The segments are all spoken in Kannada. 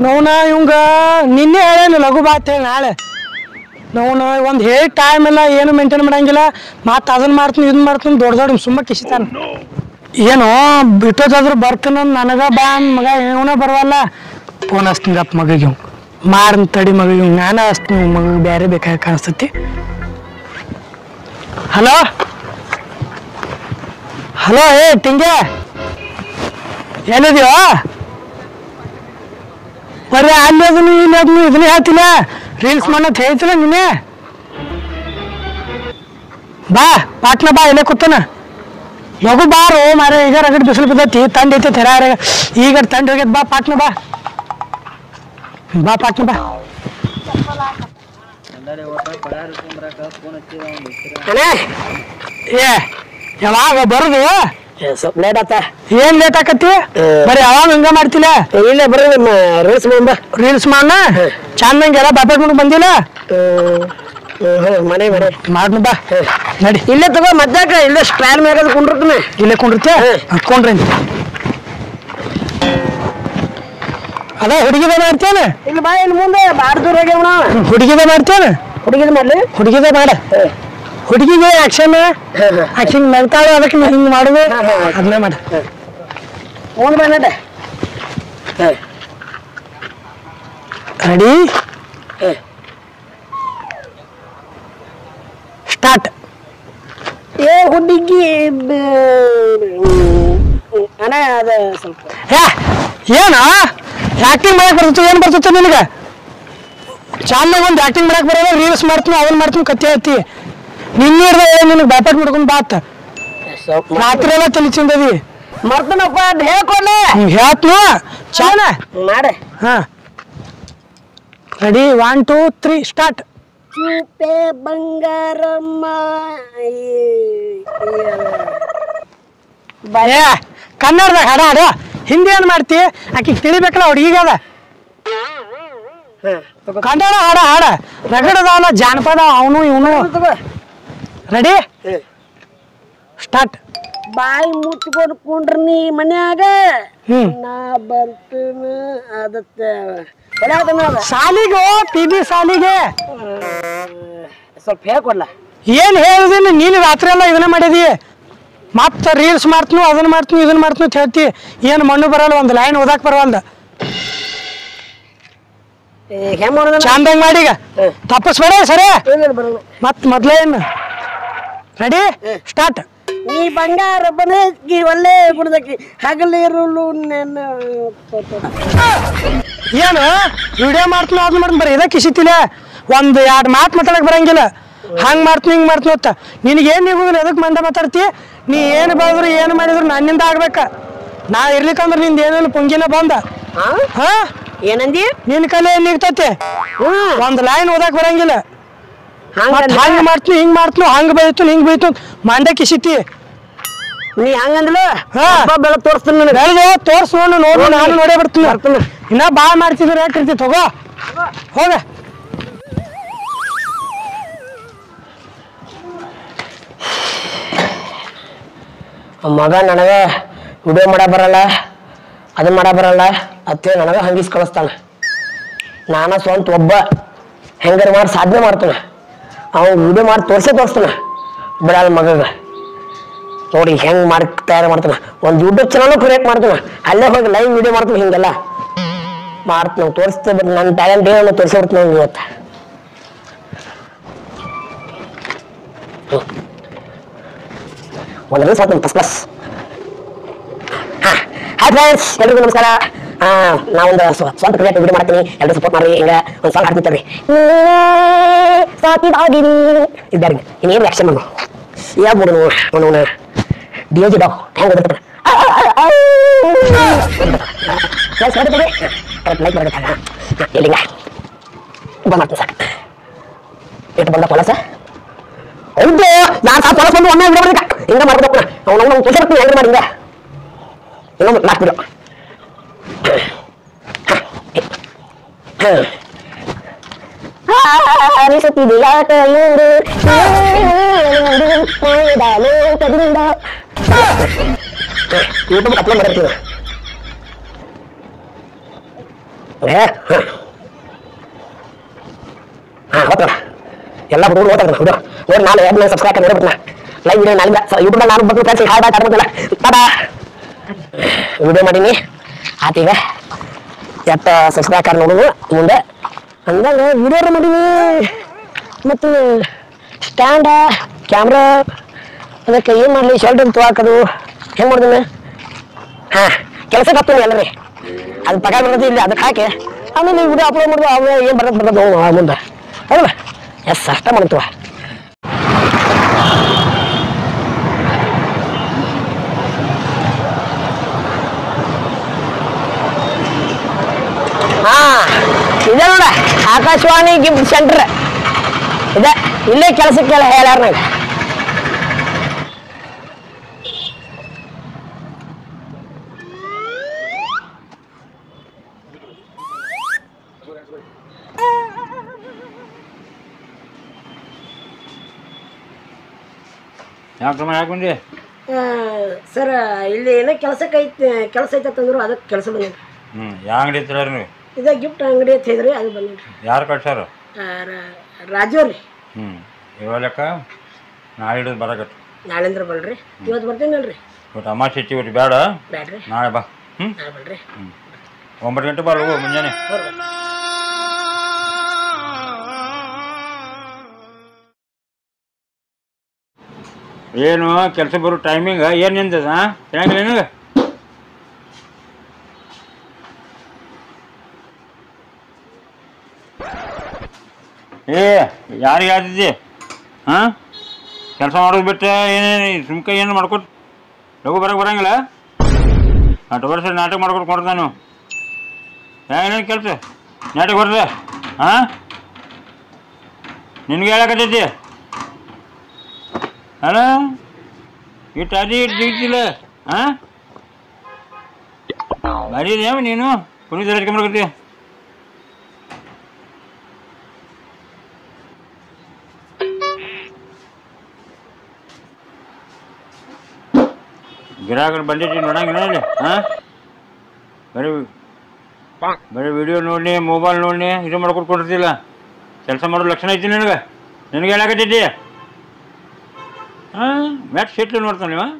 ನೋವ್ನ ಇವಂಗ ನಿನ್ನೆ ಹೇಳೇನು ಲಘು ಬಾತ್ ಹೇಳಿ ನಾಳೆ ನೋವ್ನ ಒಂದು ಹೇಳಿ ಟೈಮ್ ಇಲ್ಲ ಏನು ಮೇಂಟೈನ್ ಮಾಡಂಗಿಲ್ಲ ಮತ್ತೆ ಅದನ್ನ ಮಾಡ್ತೀನಿ ಇದನ್ನ ಮಾಡ್ತೀನಿ ದೊಡ್ಡ ದೊಡ್ಡ ಸುಮ್ಮ ಕಿಸಿತಾನ ಏನು ಬಿಟ್ಟೋದಾದ್ರು ಬರ್ತಾನ ನನಗ ಬಾ ಅಂದ್ ಮಗ ಇವನ ಬರವಲ್ಲ ಫೋನ್ ಹಚ್ತೀನಪ್ಪ ಮಗಿಗೆ ಇವ್ ಮಾರನ್ ತಡಿ ಮಗಿಗೆ ಇವ್ ನಾನು ಹಚ್ತೀನಿ ಮಗ ಬೇರೆ ಬೇಕಾಗಿ ಕಾಣಿಸ್ತತಿ ಹಲೋ ಹಲೋ ಏ ಟಿಂಗೆ ಎಲ್ಲಿದ್ಯೋ ಬರೀ ಅಲ್ಲಿ ಅದನ್ನು ಇಲ್ಲಿ ಅದನ್ನು ಇದನ್ನೇ ಹೇಳ್ತಿಲ್ಲ ರೀಲ್ಸ್ ಮಾಡತ್ ಹೇಳ್ತಿಲ್ಲ ನೀನೆ ಬಾ ಪಾಟ್ನ ಬಾ ಇಲ್ಲೇ ಕೂತಾನ ಲಘು ಬಾರು ಮಾರೆ ಈಗ ರಗಡ್ ಬಿಸಿಲು ಬಿದ್ದೈತಿ ತಂಡ ಐತಿ ತೆರ ಈಗ ತಂಡ ಹೋಗ್ಯದ ಬಾ ಪಾಟ್ನ ಬಾ ಬಾ ಪಾಟ್ನ ಬಾ ಅಣ್ಣ ಏ ಯಾವಾಗ ಬರುದು ಸ್ವಲ್ಪ ಲೇಟ್ ಆತ ಏನ್ ಲೇಟ್ ಆಕತಿ ಬರೀ ಯಾವಾಗ ಹಂಗ ಮಾಡ್ತಿಲ್ಲ ಇಲ್ಲೇ ಬರ್ರಿ ನಿಮ್ಮ ರೀಲ್ಸ್ ಬಂದ ರೀಲ್ಸ್ ಮಾಡ್ನ ಚಂದಂಗೆಲ್ಲ ಬಾಪೇಟ್ ಮುಂದೆ ಬಂದಿಲ್ಲ ಮನೆ ಮನೆ ಮಾಡ್ನು ಬಾ ನಡಿ ಇಲ್ಲೇ ತಗೋ ಮಧ್ಯಾಕ ಇಲ್ಲೇ ಸ್ಟೈಲ್ ಮ್ಯಾಗ ಕುಂಡಿರ್ತಾನೆ ಇಲ್ಲೇ ಕೊಂಡಿರ್ತೆ ಹತ್ಕೊಂಡ್ರಿ ಅದ ಹುಡುಗಿದ ಮಾಡ್ತೇನೆ ಇಲ್ಲಿ ಬಾ ಇಲ್ಲಿ ಮುಂದೆ ಬಾಳ ದೂರ ಆಗ್ಯಾವ ನಾವು ಹುಡುಗಿದ ಮಾಡ್ತೇನೆ ಹುಡುಗಿದ ಮಾಡ್ಲಿ ಹುಡುಗಿದ ಮಾಡ ಹುಡುಗಿಗೆ ಆಕ್ಷನ್ ಆಕ್ಷನ್ ನಗ್ತಾಳೆ ಅದಕ್ಕೆ ನೀ ಹಿಂಗ್ ಮಾಡುದು ಅದನ್ನೇ ಮಾಡ ಮುಂದೆ ಬಾ ನಡೆ ರೆಡಿ ಸ್ಟಾರ್ಟ್ ಏ ಹುಡುಗಿ ಅಣ್ಣ ಅದ ಸ್ವಲ್ಪ ಏ ಏನ ಆಕ್ಟಿಂಗ್ ಮಾಡಕ್ ಬರ್ತೈತಿ ಏನ್ ಬರ್ತೈತಿ ನಿನಗೆ ಚಾನಲ್ ಒಂದು ಆಕ್ಟಿಂಗ್ ಮಾಡಕ್ ಬರೋದ ರೀಲ್ಸ್ ಮಾಡ್ತೀನಿ ಅದನ್ನ ಮಾಡ್ತೀನಿ ಕತ್ತೆ ಹೇಳ್ತಿ ನಿನ್ನೆ ನಿನಗೆ ಬ್ಯಾಪಟ್ ಮಾಡ್ಕೊಂಡು ಬಾತ್ ಸ್ವಲ್ಪ ರಾತ್ರಿ ಎಲ್ಲ ತಲೆ ಚಿಂದದಿ ಮರ್ತನಪ್ಪ ಅದ್ ಹೇಳ್ಕೊಡ್ಲೆ ಹಿಂಗ್ ಹೇಳ್ತ್ನು ಚಾನ ಮಾಡೆ ಹಾ ready one two three start ಚೂಪೆ ಬಂಗಾರಮ್ಮ ಏ ಕನ್ನಡದಾಗ ಹಾಡ ಹಾಡು ಹಿಂದಿ ಏನ್ ಮಾಡ್ತಿ ಆಕಿ ತಿಳಿಬೇಕಲ್ಲ ಹುಡುಗಿಗೆ ಅದ ಕನ್ನಡ ಹಾಡ ಹಾಡ ರಗಡದವಲ್ಲ ಜಾನಪದ ಅವನು ಇವನು ರೆಡಿ ಸ್ಟಾರ್ಟ್ ಬಾಯಿ ಮುಚ್ಕೊಂಡು ಕುಂಡ್ರ ನೀ ಮನ್ಯಾಗ ಹ್ಮ್ ನಾ ಬರ್ತೇನ ಅದತ್ತ ಬರಾದನ ಅದ ಸಾಲಿಗೆ ಪಿ ಬಿ ಸಾಲಿಗೆ ಸ್ವಲ್ಪ ಹೇಳ್ಕೊಡ್ಲ ಏನ್ ಹೇಳಿದಿಲ್ಲ ನೀನು ರಾತ್ರಿ ಎಲ್ಲ ಇದನ್ನ ಮಾಡಿದಿ ಮತ್ತ ರೀಲ್ಸ್ ಮಾಡ್ತೀನಿ ಅದನ್ನ ಮಾಡ್ತೀನಿ ಇದನ್ನ ಮಾಡ್ತೀನಿ ಅಂತ ಹೇಳ್ತಿ ಏನು ಮಣ್ಣು ಬರಲ್ಲ ಒಂದು ಲೈನ್ ಓದಾಕ್ ಬರವಲ್ದ ಹೆಂಗ್ ಮಾಡೋದ ಚಂದಂಗ್ ಮಾಡೀಗ ತಪ್ಪಿಸ್ಬೇಡ ಸರಿ ಬರೋಣ ಮತ್ ಮೊದ್ಲೇ ಏನು ರೆಡಿ ಸ್ಟಾರ್ಟ್ ನೀ ಬಂಗಾರ ಬನಕಿ ಒಳ್ಳೆ ಬಿಡ್ದಕಿ ಹಗಲಿರುಳು ನೆನ ಏನು ವಿಡಿಯೋ ಮಾಡ್ತೀನಿ ಅದನ್ನ ಮಾಡ್ತೀನಿ ಬರೀ ಇದಕ್ಕೆ ಕಿಸಿತಿಲ್ಲ ಒಂದು ಎರಡು ಮಾತು ಮಾತಾಡಕ್ ಬರಂಗಿಲ್ಲ ಹಂಗ್ ಮಾಡ್ತೀನಿ ಹಿಂಗ್ ಮಾಡ್ತೀನಿ ಅಂತ ನಿನಗೆ ಏನು ನಿಗುದಿಲ್ಲ ಎದಕ್ಕೆ ಮಂದ ಮಾತಾಡ್ತಿ ನೀ ಏನು ಬೆಳೆದ್ರು ಏನು ಮಾಡಿದ್ರು ನನ್ನಿಂದ ಆಗ್ಬೇಕ ನಾ ಇರ್ಲಿಕ್ಕಂದ್ರೆ ನಿಂದ ಏನೇನು ಪುಂಗಿನ ಬಂದ ಹಾ ಹಾ ಏನಂದಿ ನಿನ್ನ ಕಲೆ ಏನ್ ನಿಗ್ತೈತಿ ಹ್ಮ್ ಒಂದು ಲೈನ್ ಓದಕ್ ಬರಂಗಿಲ್ಲ ಹಂಗ ಮತ್ ಹಂಗ್ ಮಾಡ್ತೀನಿ ಹಿಂಗ್ ಮಾಡ್ತೀನಿ ಹಂಗ್ ಬೈತು ಹಿಂಗ್ ಬೈತು ಮಂಡೆ ಕಿಸಿತಿ ನೀ ಹಂಗಂದ್ಲ ಹಾ. ಬೆಳಕ್ ತೋರಿಸ್ತೀನಿ ನನಗೆ ಬೆಳೆದು ತೋರ್ಸ್ ನೋಡು ನೋಡು ನಾನು ನೋಡೇ ಬಿಡ್ತೀನಿ ಬರ್ತೀನಿ. ಇನ್ನ ಭಾಳ ಮಾಡ್ತಿದ್ರೆ ಯಾಕೆ ಇರ್ತಿ ತಗೋ ಹೋಗ ಮಗ ನನಗೆ ವಿಡಿಯೋ ಮಾಡ ಬರಲ್ಲ ಅದನ್ನ ಮಾಡ ಬರಲ್ಲ ಅಂತೇಳಿ ನನಗೆ ಹಂಗಿಸ್ ಕಳಿಸ್ತಾನ ನಾನ ಸ್ವಂತ ಒಬ್ಬ ಹೆಂಗಾರ ಮಾಡಿ ಸಾಧನೆ ಮಾಡ್ತಾನೆ ಅವ್ನು ವಿಡಿಯೋ ಮಾಡಿ ತೋರ್ಸೇ ತೋರಿಸ್ತಾನ ಬಿಡಲ್ಲ ಮಗಗ ನೋಡಿ ಹೆಂಗ್ ಮಾಡಿ ತಯಾರು ಮಾಡ್ತಾನೆ ಒಂದು ಯೂಟ್ಯೂಬ್ ಚಾನಲ್ ಕ್ರಿಯೇಟ್ ಮಾಡ್ತಾನೆ ಅಲ್ಲೇ ಹೋಗಿ ಲೈವ್ ವಿಡಿಯೋ ಮಾಡ್ತಾನೆ ಹಿಂಗೆಲ್ಲ ಮಾಡ್ತಾನೆ ತೋರಿಸ್ತೇ ನನ್ನ ಟ್ಯಾಲೆಂಟ್ ಏನೋ ತೋರಿಸಿ ಬಿಡ್ತೀನಿ ಅವ್ನಿಗೆ ಇವತ್ತು ಒಂದು ರೀಲ್ಸ್ ಮಾಡ್ತೀನಿ ಫಸ್ಟ್ ಕ್ಲಾಸ್ ಹಾಯ್ ಫ್ರೆಂಡ್ಸ್ ಎಲ್ರಿಗೂ ನಮಸ್ಕಾರ ಹಾ ನಾವೊಂದು ಸ್ವ- ಸ್ವಂತ ಕ್ರಿಯೇಟ್ ವಿಡಿಯೋ ಮಾಡ್ತೀನಿ ಎಲ್ಲರೂ ಸಪೋರ್ಟ್ ಮಾಡ್ರಿ ಹಿಂಗ ಒಂದು ಸಾಂಗ್ ಹಾಡ್ತೀನಿ ಸಾಕಿದಾಗಿನಿ ಇದ್ದಾರೆ ಇನ್ನೇನು ಆಕ್ಷನ್ ಮಾಡು ಯಾವ್ದು ಅವನು ಡಿ ಜಿ ಡಾಗ್ ಹೆಂಗ್ ಗೊತ್ತಿರ್ತಾನೆ ಲೈಕ್ ಮಾಡ್ಬೇಕು ಎಲ್ಲಿಂಗ ಬಂದ್ ಮಾಡ್ತೀನಿ ಸಾಕು ಎಷ್ಟು ಬಂದ ಪೊಲಸ ಹೌದು ನಾನು ಸಾಕು ಪೊಲಸ್ ಬಂದು ಒಮ್ಮೆ ವಿಡಿಯೋ ಮಾಡಿದ ಹಿಂಗ ಮಾಡ್ಬೇಕು ಅವ್ನು ಅವ್ನು ತೋರಿಸ್ಬಿಡ್ತೀನಿ ಹೆಂಗ್ ಮಾಡಿ ಹಿಂಗ ಇನ್ನೊಂದು ಲಾಸ್ಟ್ ವಿಡಿಯೋ ಅನಿಸುತ್ತಿದೆ ಯಾಕ ಇವರು ಯೂಟ್ಯೂಬ್ ಅಪ್ಲೋಡ್ ಮಾಡಿರ್ತೀವಿ ಏ ಹಾಂ ಹೋಗ್ತಾನ ಎಲ್ಲ ಹುಡುಗರು ಓದ್ತಾರೆ ಹುಡುಗ ನೋಡಿ ನಾನು ಎರಡು ಸಬ್ಸ್ಕ್ರೈಬ್ ಮಾಡಿ ಬಿಡ್ತಾನ ಲೈವ್ ವಿಡಿಯೋ ನಾಳೆ ಯೂಟ್ಯೂಬ್ ನಾನು ಬಂದು ಫ್ರೆಂಡ್ಸ್ ಹಾಯ್ ಬಾಯ್ ತಗೊಂಡಿಲ್ಲ ಬಾಬಾ ವಿಡಿಯೋ ಮಾಡೀನಿ ಆತೀಗ ಎತ್ತ ಸಬ್ಸ್ಕ್ರೈಬ್ ನೋಡುದು ಮುಂದೆ ಅಂದಾಗ ವಿಡಿಯೋ ಮಾಡೀನಿ ಮತ್ತು ಸ್ಟ್ಯಾಂಡ ಕ್ಯಾಮ್ರಾ ಅದಕ್ಕೆ ಏನು ಮಾಡಲಿ ಶರ್ಟ್ ಹಾಕೋದು ಹೆಂಗೆ ಮಾಡಿದ್ರೆ ಹಾ ಕೆಲಸಕ್ಕೆ ಹತ್ತೀನಿ ಎಲ್ಲರಿ ಅದು ಪಗಾರ ಬರೋದು ಇಲ್ಲಿ ಅದಕ್ಕೆ ಹಾಕಿ ಆಮೇಲೆ ವಿಡಿಯೋ ಅಪ್ಲೋಡ್ ಮಾಡೋದು ಅವ ಏನು ಬರೋದು ಬರೋದು ಹೋಗು ಆ ಮುಂದೆ ಹೌದಾ ಎಸ್ ಅಷ್ಟ ಮಾಡ್ತೀವ ಹಾ ಇದೆ ನೋಡ ಆಕಾಶವಾಣಿ ಗಿಫ್ಟ್ ಸೆಂಟರ್ ಇದೆ ಇಲ್ಲೇ ಕೆಲಸಕ್ಕೆಲ್ಲ ಹೇಳ್ಯಾರ ನಂಗೆ ಯಾಕೆ ಯಾಕೆ ಬಂದಿ ಸರ್ ಇಲ್ಲಿ ಏನೋ ಕೆಲಸಕ್ಕೆ ಐತಿ ಕೆಲಸ ಐತೆ ಅಂತಂದ್ರು ಅದಕ್ಕೆ ಕೆಲಸ ಬಂದಿದ್ರಿ ಹ್ಞೂ ಯಾವ ಅಂಗಡಿ ಐತಿಲ್ಲ ನೀವು ಇದೇ ಗಿಫ್ಟ್ ಅಂಗಡಿ ಅಂತ ಹೇಳಿದ್ರಿ ಅದು ಬಂದಿದ್ರಿ ಯಾರು ಕಳ್ಸಾರ ರಾಜು ರೀ ಹ್ಞೂ ಇವಾಗ ಲೆಕ್ಕ ನಾಳೆ ಹಿಡಿದು ಬರಕತ್ತು ನಾಳೆಂದ್ರ ಬಲ್ರಿ ಇವತ್ತು ಬರ್ತೀನಲ್ರಿ ಇವತ್ತು ಅಮಾಸೆ ಇತ್ತು ಇವತ್ತು ಬೇಡ ಬ್ಯಾಡ್ರಿ ನಾಳೆ ಬಾ ಹ್ಞೂ ನಾಳೆ ಬಲ್ರಿ ಒಂಬತ್ತು ಗಂಟೆ ಬಾ ಹೋಗು ಮುಂಜಾನೆ ಏನು ಕೆಲಸ ಬರೋ ಟೈಮಿಂಗ್ ಏನು ನಿಂದದ ಚೆನ್ನಾಗಿಲ್ಲ ನಿನಗೆ ಏ ಯಾರಿಗೆ ಹೇಳ್ತಿದ್ದಿ ಹಾಂ ಕೆಲಸ ಮಾಡೋದು ಬಿಟ್ಟು ಏನೇನು ಸುಮ್ಕ ಏನು ಮಾಡ್ಕೊತ ಲಘು ಬರಕ್ಕೆ ಬರಂಗಿಲ್ಲ ನಾಟಕ ವರ್ಷ ನಾಟಕ ಮಾಡ್ಕೊಂಡು ಕೊಡ್ತ ನಾನು ಏನೇನು ಕೆಲಸ ನಾಟಕ ಬರ್ದ ಹಾಂ ನಿನಗೆ ಹೇಳಕತ್ತೈತಿ ಅಲ್ಲ ಇಟ್ಟು ಅದಿ ಇಟ್ಟು ಜಿಗಿತಿಲ್ಲ ಹಾಂ ಭಾರಿ ಇದೇವ ನೀನು ಪುನೀತ್ ಹಚ್ಕೊಂಡ್ಬರ್ಕತ್ತಿ ಗಿರಾಕರು ಬಂದಿಟ್ಟು ನೋಡಂಗಿಲ್ಲ ಇಲ್ಲಿ ಹಾಂ ಬರೀ ಬರೀ ವಿಡಿಯೋ ನೋಡಿ ಮೊಬೈಲ್ ನೋಡಿ ಇದು ಮಾಡ್ಕೊಂಡು ಕೊಡ್ತಿಲ್ಲ ಕೆಲಸ ಮಾಡೋ ಲಕ್ಷಣ ಐತಿ ನಿನಗೆ ನಿನಗೆ ಹೇಳಕತ್ತೈತಿ ಹಾಂ ಮ್ಯಾಟ್ ಸೀಟ್ಲಿ ನೋಡ್ತಾನೆ ನೀವು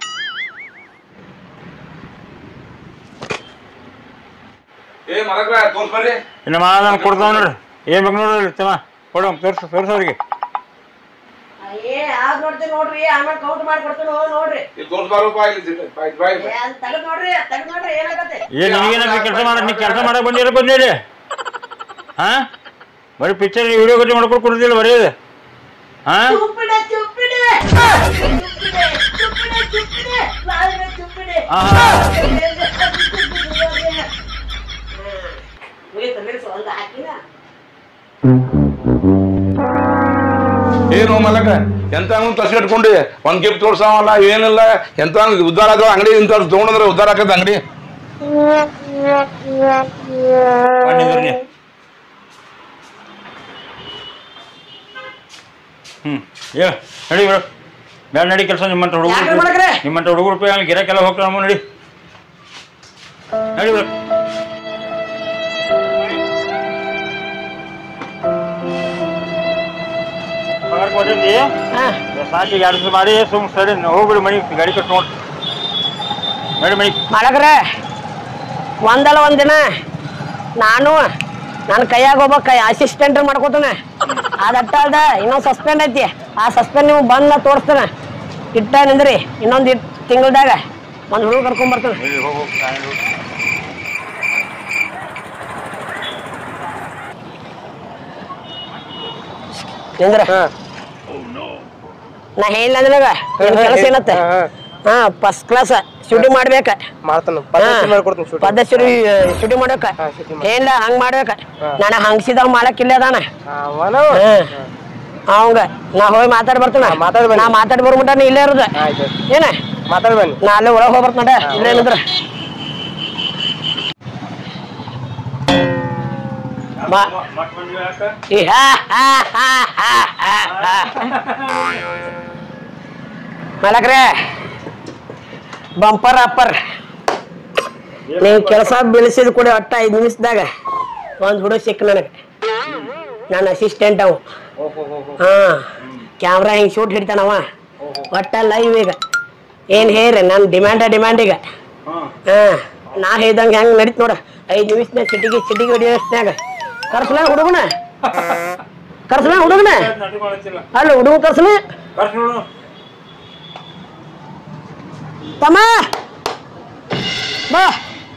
ಏ ಮಲಕ್ರ ತೋರ್ಸ್ ಬರ್ರಿ ಇನ್ನು ಮಾದನ್ ಕೊಡ್ತಾವ ನೋಡ್ರಿ ಏನು ಬೇಕು ನೋಡ್ರಿ ತಮ್ಮ ಕೊಡು ತೋರ್ಸು ತೋರ್ಸೋರಿಗೆ ಏ ಆಗ್ ನೋಡ್ತೀನಿ ನೋಡ್ರಿ ಆಮೇಲೆ ಕೌಂಟ್ ಮಾಡಿ ಕೊಡ್ತೀನಿ ನೋಡ್ರಿ ಇಲ್ಲಿ ತೋರ್ಸ್ ಬಾರಪ್ಪ ಇಲ್ಲಿ ಬಾಯ್ ಬಾಯ್ ಏ ಅದ್ ತೆಗ್ದ್ ನೋಡ್ರಿ ತೆಗ್ದ್ ನೋಡ್ರಿ ಏನಾಗತ್ತೆ ಏನು ನಿನಗೇನ ಕೆಲಸ ಮಾಡ ನೀ ಕೆಲಸ ಮಾಡಕ್ಕೆ ಬಂದಿರ ಬಂದಿರಿ ಹಾಂ ಬರೀ ಪಿಕ್ಚರ್ ವಿಡಿಯೋ ಗಟ್ಟಿ ಮಾಡ್ಕೊಂಡು ಕೊಡ್ತಿಲ್ಲ ಬರೀ ಇದು ಹಾಂ ಚುಪ್ಪಿಡೆ ಚುಪ್ಪಿಡೆ ಚುಪ್ಪಿಡೆ ಚುಪ್ಪಿಡೆ ಚುಪ್ಪಿಡೆ ನಾಳೆ ಚುಪ್ಪಿಡೆ ಆಹಾ. ಮುಗೀತು ನಿಲ್ಸು ಒಂದು ಹಾಕಿನ ಏನು ಮಲಕ ಎಂತ ತಸಿ ಇಟ್ಕೊಂಡಿ ಒಂದ್ ಗಿಫ್ಟ್ ತೋರ್ಸಾವಲ್ಲ ಏನಿಲ್ಲ ಎಂತ ಉದ್ದಾರ ಆಗೋ ಅಂಗಡಿ ಇಂತ ತಗೊಂಡ್ರೆ ಉದ್ದಾರ ಆಗದ ಅಂಗಡಿ ಬಂದಿದ್ರು ನೀ ಹ್ಞೂ ಹೇಳ ನಡಿ ಬಿಡು ಬೇಡ ನಡಿ ಕೆಲಸ ನಿಮ್ಮಂತ ಯಾಕ್ರಿ ಹುಡುಗರು ಮಾಡಕ್ರೆ? ನಿಮ್ಮಂತ ಹುಡುಗರು ರೂಪಾಯಿ ಅಲ್ಲಿ ಗಿರಾಕೆಲ್ಲ ಹೋಗ್ತಾರೆ ನಮ್ಮ ನಡಿ ನಡಿ ಬಿಡು ಪಗಾರ ಕೊಟ್ಟಿದ್ದಿ ಸಾಕಿ ಎರಡು ದಿವಸ ಮಾಡಿ ಸುಮ್ ಸರಿ ಹೋಗ್ಬಿಡಿ ಮನೆ ಗಾಡಿ ಕಟ್ಟು ನೋಡಿ ನಡಿ ಮನೆ ಮಾಡಕ್ರೆ ಒಂದಲ್ಲ ಒಂದಿನ ನಾನು ನನ್ನ ಕೈಯಾಗ ಒಬ್ಬ ಕೈ ಅಸಿಸ್ಟೆಂಟ್ ಮಾಡ್ಕೋತಾನೆ ಅದಟ್ಟ ಅಲ್ದ ಇನ್ನೊಂದು ಸಸ್ಪೆಂಡ್ ಐತಿ ಆ ಸಸ್ಪೆಂಡ್ ನೀವು ಬಂದ ತೋರಿಸ್ತಾನೆ ಇಟ್ಟ ನಿಂದ್ರಿ ಇನ್ನೊಂದು ಇಟ್ ತಿಂಗಳದಾಗ ಒಂದು ಹುಡುಗ ಕರ್ಕೊಂಡ್ ಬರ್ತಾನೆ ನಡಿ ಹೋಗು ಹೋಗು ಸಾಯಂಕಾಲ ಹೋಗು. ನಿಂದ್ರ ನಾ ಹೇಳಿಲ್ಲ ನಿನಗ ಏನ್ ಕೆಲಸ ಏನತ್ತ ಹಾ ಫಸ್ಟ್ ಕ್ಲಾಸ್ ಶೂಟಿಂಗ್ ಮಾಡ್ಬೇಕ ಮಾಡ್ತಾನ ಹಾ. ಪದ್ಧತಿ ಮಾಡ್ಕೊಡ್ತೀನಿ ಶೂಟಿಂಗ್ ಪದ್ಧತಿ ಶೂಟಿಂಗ್ ಮಾಡ್ಬೇಕ ಹಾ, shooting ಏನಿಲ್ಲ ಹಂಗ್ ಮಾಡ್ಬೇಕ ನಾನು ಹಂಗಸಿದವ್ ಮಾಡಕ್ ಇಲ್ಲ ಅದಾನ ಅವನವ ಅವಂಗ ನಾ ಹೋಗಿ ಮಾತಾಡಿ ಬರ್ತಾನ ಹಾ, ಮಾತಾಡಿ ಬನ್ನಿ. ನಾ ಮಾತಾಡಿ ಬರ್ಬಿಟ್ಟ ನೀ ಇಲ್ಲೇ ಇರೋದ ಆಯ್ತು ಏನ ಮಾತಾಡಿ ಬನ್ನಿ ನಾ ಅಲ್ಲೇ ಒಳಗೆ ಹೋಗಿ ಬರ್ತಾನ ಇಲ್ಲೇ ನಿಂದ್ರ ಮಾ- ಮತ್ತ್ ಬಂದ್ವಿ ಯಾಕೆ? ಈ ಹಾ, ಹಾ, ಹಾ, ಹಾ, ಹಾ, ಹಾ. ಮಲಕ್ರೆ ಬಂಪರ್ ಅಪ್ಪರ್ ನೀವು ಕೆಲಸ ಬೆಳೆಸಿದ ಕೂಡ ಒಟ್ಟ ಐದು ನಿಮಿಷದಾಗ ಒಂದು ಹುಡುಗ ಸಿಕ್ಕ ನನಗೆ ನನ್ನ ಅಸಿಸ್ಟೆಂಟ್ ಅವ ಓಹೋ ಹೋ ಹೋ ಹಾ ಕ್ಯಾಮ್ರಾ ಹಿಂಗೆ ಶೂಟ್ ಹಿಡಿತಾನವ ಒಟ್ಟ ಲೈವ್ ಈಗ ಏನ್ ಹೇರಿ ನನ್ನ ಡಿಮ್ಯಾಂಡ ಡಿಮ್ಯಾಂಡ್ ಈಗ ಹಾಂ ಹಾ ನಾ ಹೇಳ್ದಂಗೆ ಹೆಂಗ್ ನಡೀತ್ ನೋಡ ಐದು ನಿಮಿಷನಾಗ ಸಿಟಿಗೆ ಸಿಟಿಗೆ ಹೊಡಿಯೋಷ್ಟ್ನಾಗ ಕರ್ಸಲ ಹುಡುಗನ ಕರ್ಸಲ ಹುಡುಗನ ನಾಟಕ ಮಾಡತ್ತಿಲ್ಲ ಅಲ್ಲ ಹುಡುಗ ಕರ್ಸಲ ಕರ್ಸ್ ನೋಡು ತಮ್ಮ ಬಾ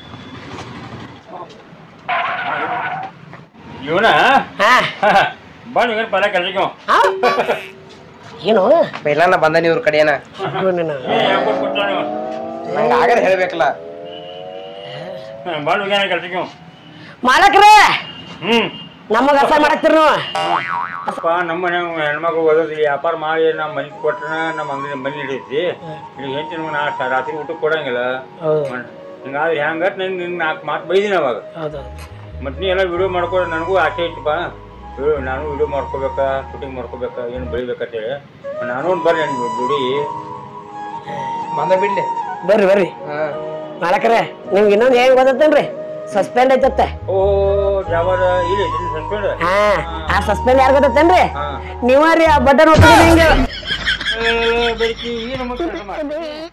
ಇವನ ಹಾ ಬಂದು ಏನು ಪದ ಕೆಲಸಕ್ಕೆ ಅವ. ಆ? ಏನು ಪೈಲಾನ ಬಂದ ನೀವ್ರ ಕಡೆಯನ ಇವ್ನನ್ನ. ಏ, ಯಾಕೋ ಕೊಟ್ಟಾನ ಇವ? ನಂಗೆ ಆಗದ ಹೇಳ್ಬೇಕಲ್ಲ ಹ್ಮ್, ಬಂದು ಹೋಗ್ಯಾನ ಕೆಲಸಕ್ಕೆ ಅವ. ಮಾಲಕ್ರೇ ಹ್ಮ್ ನಮಗ ಅಸ ಮಾಡತ್ತೀರಿ ನೀವು ಅಪ್ಪ ನಮ್ಮ ಮನೆ ಹೆಣ್ಮಕ್ಳು ಓದೋದು ವ್ಯಾಪಾರ ಮಾಡಿ ನಮ್ಮ ಮನೆ ಕೊಟ್ರನ ನಮ್ಮ ಅಂಗಡಿ ಮನೆ ಹಿಡಿಯೈತಿ ಇಲ್ಲಿ ಹೆಂಚು ನಮ್ಗೆ ನಾ ಸ- ರಾತ್ರಿ ಊಟಕ್ಕೆ ಕೊಡಂಗಿಲ್ಲ ಹೌದು ಮ- ಹಿಂಗಾದ್ರೆ ಹೆಂಗ ನಂಗೆ ನಿಂಗೆ ನಾಲ್ಕು ಮಾತು ಬೈದಿನಿ ಅವಾಗ ಹೌದು ಮತ್ತೆ ನೀ ಎಲ್ಲ ವಿಡಿಯೋ ಮಾಡ್ಕೊ ನನಗೂ ಆಸೆ ಐತಿಪ್ಪ ವಿಡಿಯೋ ನಾನು ವಿಡಿಯೋ ಮಾಡ್ಕೋಬೇಕಾ ಶೂಟಿಂಗ್ ಮಾಡ್ಕೋಬೇಕಾ ಏನು ಬೆಳಿಬೇಕಂತೇಳಿ ನಾನು ಒಂದು ಬರ್ರಿ ನನ್ನ ದುಡಿ ಬಂದ ಬಿಡ್ಲಿ ಬರ್ರಿ ಬರ್ರಿ ಹಾ ಮಾಲಕ್ರೇ ನಿಮ್ಗೆ ಇನ್ನೊಂದು ಹೆಂಗ್ ಗೊತ್ತೇನ್ರಿ ಸಸ್ಪೆಂಡ್ ಐತತ್ತೆ ಓ ಯಾವಾಗ ಇಲ್ಲ ಸಸ್ಪೆಂಡ್ ಹಾ ಆ ಸಸ್ಪೆಂಡ್ ಯಾರು ಗೊತ್ತೇನ್ರಿ ಹಾ ನೀವ ರೀ ಆ ಬಟನ್ ಒತ್ತಿದ್ರೆ ಹಿಂಗೆ ಬೆಳಕಿ ಏನು